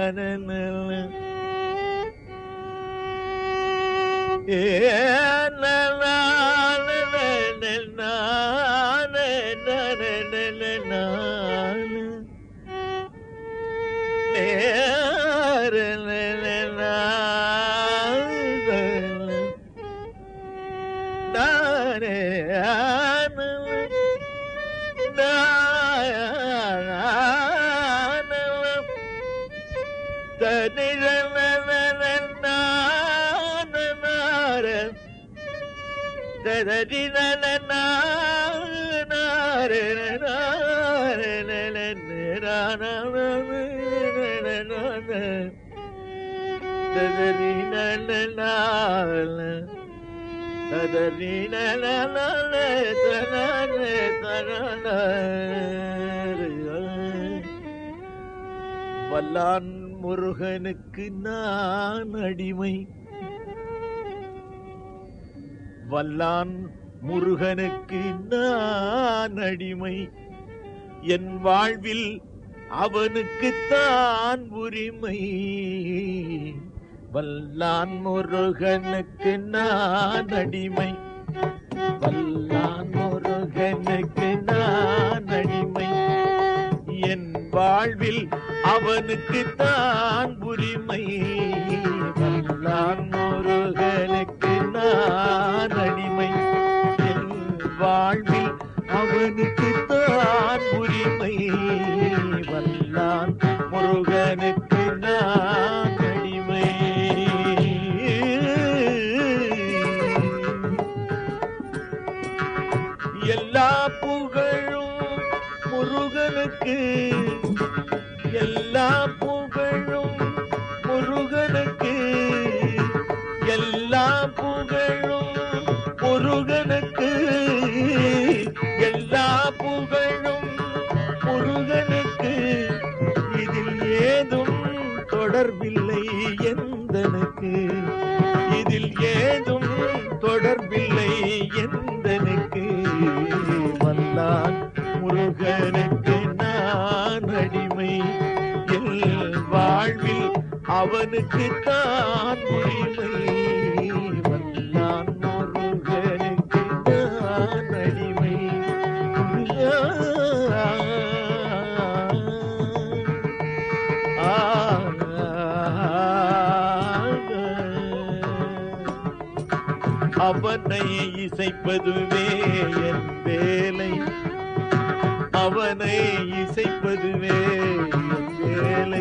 வல்லான் முருகனுக்கு நான் அடிமை வல்லான் முருகனுக்கு நான் அடிமை என் வாழ்வில் அவனுக்குத்தான் உரிமை வல்லான் முருகனுக்கு நான் அடிமை வல்லான் முருகனுக்கு நான் அடிமை என் வாழ்வில் அவனுக்குத்தான் உரிமை வல்லான் முருகனுக்கு நான் அடிமை என் வாழ்வில் அவனுக்குத்தான் உரிமை வல்லான் முருகனுக்கு நான் அடிமை எல்லா புகழும் முருகனுக்கு எல்லா புகழும் முருகனுக்கு எல்லா புகழும் முருகனுக்கு எல்லா புகழும் முருகனுக்கு இதில் ஏதும் தொடர்பில்லை எந்தனுக்கு இதில் ஏதும் தொடர்பில்லை எந்தனுக்கு வல்லான் முருகனுக்கு நான் அடிமை எல் வாழ்வில் அவனுக்கு தான் உரிமை வல்லான் முருகனுக்கு நான் அடிமை அவனை இசைப்பதுவே என் வேலை அவனை இசைப்பதுவே என் வேலை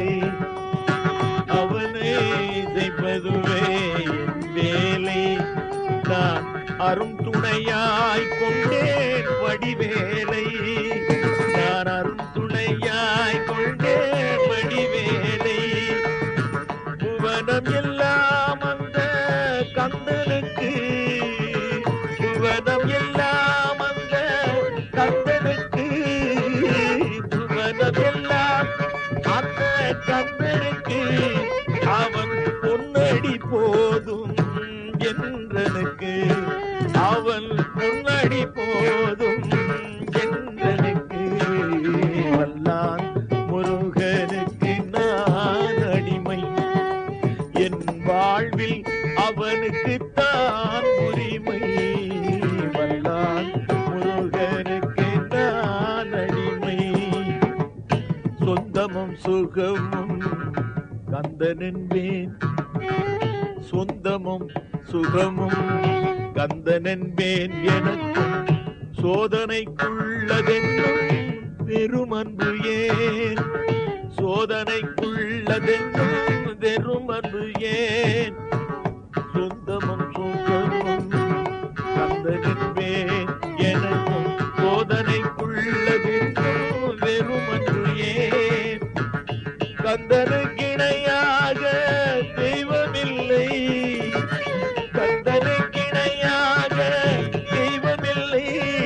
அவனை இசைப்பதுவே என் வேலை நான் அரும் துணையாய் கொண்டேன் வடிவேலை நான் அரும் துணையாய் கொண்டேன் வடிவேலை புவனம் எல்லாம் அந்த கந்தனுக்கு புவனம் எல்லாம் அந்த கந்தனுக்கு புவனம் எல்லாம் அந்த கந்தனுக்கு அவன் பொன்னடி போதும் என்றனுக்கு அவன் பொன்னடி போதும் என்றனுக்கு வல்லான் முருகனுக்கு நான் அடிமை என் வாழ்வில் அவனுக்கு தான் உரிமை வல்லான் முருகனுக்கு நான் அடிமை சொந்தமும் சுகமும் கந்தனென்பேன் சொந்தமும் சுகமும் கந்தனென்பேன் எனக்கும் சோதனைக்குள்ளதென்னும் பெரும் அன்பு ஏன் சோதனைக்குள்ளதென்னும் வெறும் அன்பு ஏன் சொந்தமும் சுகமும் கந்தனென்பேன் எனக்கும் சோதனைக்குள்ளதென்னும் வெறும் அன்பு ஏன் கந்தனுக்கிணையாக தெய்வமில்லை கந்தனுக்கிணையாக தெய்வமில்லை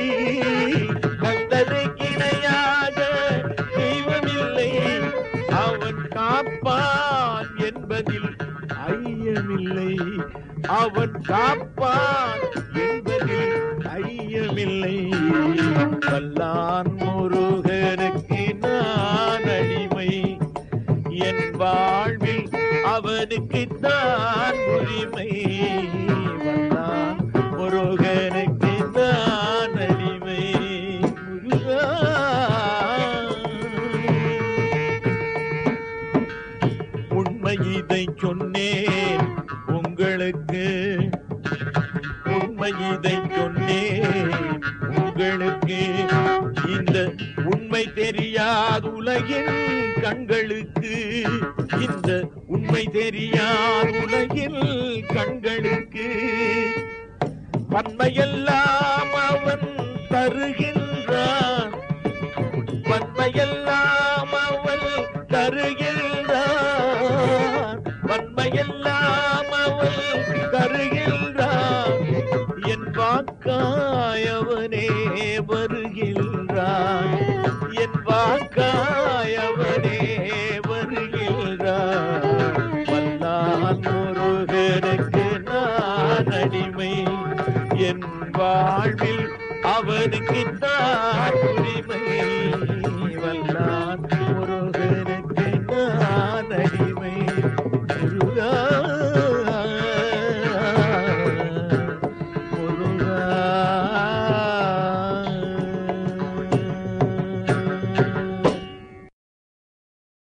கந்தனுக்கிணையாக தெய்வமில்லை அவன் காப்பான் என்பதில் ஐயமில்லை அவன் காப்பான் என்பதில் ஐயமில்லை வல்லான் முருகனுக்கு நான் அடிமை என் வாழ்வில் அவனுக்கு தான் உரிமை வந்தான் முருகனுக்கு தான் அடிமை முருகா உண்மை இதை சொன்னேன் உங்களுக்கு உண்மை இதை சொன்னேன் உங்களுக்கு இந்த உண்மை தெரியாத உலகின் கண்களுக்கு இந்த உண்மை தெரியாத உலகில் கண்களுக்கு பன்மையெல்லாம் அவன் தருகின்றான் பன்மையெல்லாம் அவன் தருகின்றான் பன்மையெல்லாம் அவன் தருகின்றான் என் வாக்காயவனே வருகின்றான் என் வாக்காயவனே வருகின்றான் வல்லான் முருகனுக்கு நான் அடிமை என் வாழ்வில் அவனுக்கு தான் உரிமை